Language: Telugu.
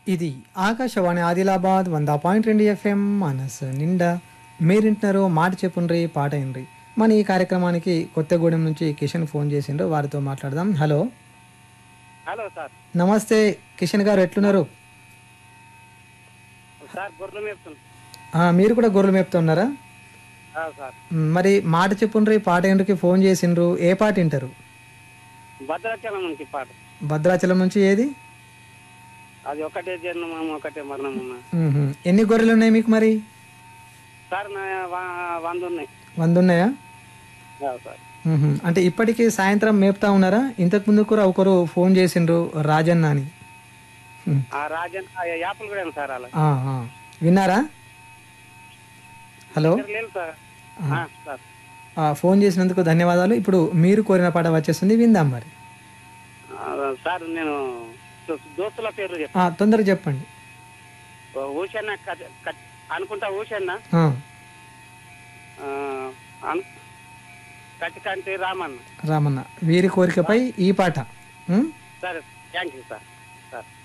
ఇది ఆకాశవాణి ఆదిలాబాద్ వంద పాయింట్ రెండు ఎఫ్ఎం మనసు నిండా మీరింటున్నారు మాట చెప్పుండ్రి పాట అయినరి మన ఈ కార్యక్రమానికి కొత్తగూడెం నుంచి కిషన్ ఫోన్ చేసిండ్రు వారితో మాట్లాడదాం హలో హలో సార్ నమస్తే కిషన్ గారు ఎట్లున్నారు సార్ గొర్రెలు మేపుతున్నా ఆ, మీరు కూడా గొర్రెలు మేపుతున్నారా ఆ, సార్ మ్, మరి మాట చెప్పుండ్రి పాట ఏంటికి ఫోన్ చేసిండ్రు ఏ పాట వింటారు భద్రాచలం నుంచి పాట భద్రాచలం నుంచి ఏది అది ఒకటే జన్మం ఒకటే మరణం ఉన్నా మ్హూ. ఎన్ని గొర్రెలు ఉన్నాయి మీకు మరి సార్ నా వా- వంద ఉన్నాయి వంద ఉన్నాయా ఆ, సార్ మ్హూ. అంటే ఇప్పటికీ సాయంత్రం మేపుతా ఉన్నారా ఇంతకు ముందు కూడా ఒకరు ఫోన్ చేసిండ్రు రాజన్న అని మ్. ఆ రాజన్ ఆ యాప్లు కూడా సార్ అలా ఆ, ఆ. విన్నారా హలో ఇక్కడ లేదు సార్ ఆ, సార్ ఆ, ఫోన్ చేసినందుకు ధన్యవాదాలు ఇప్పుడు మీరు కోరిన పాట వచ్చేస్తుంది విందాం మరి ఆ, సార్ నేను దో- దోస్తుల పేర్లు ఆ, తొందరగా చెప్పండి చెప్తాను ఊషన్న కచ- కచ- అనుకుంటా ఊషన్న ఆ, ఆ, అను- కచకంటి రామన్న రామన్న వీరి కోరికపై ఈ పాట మ్? సరే థ్యాంక్ యూ సార్ సార్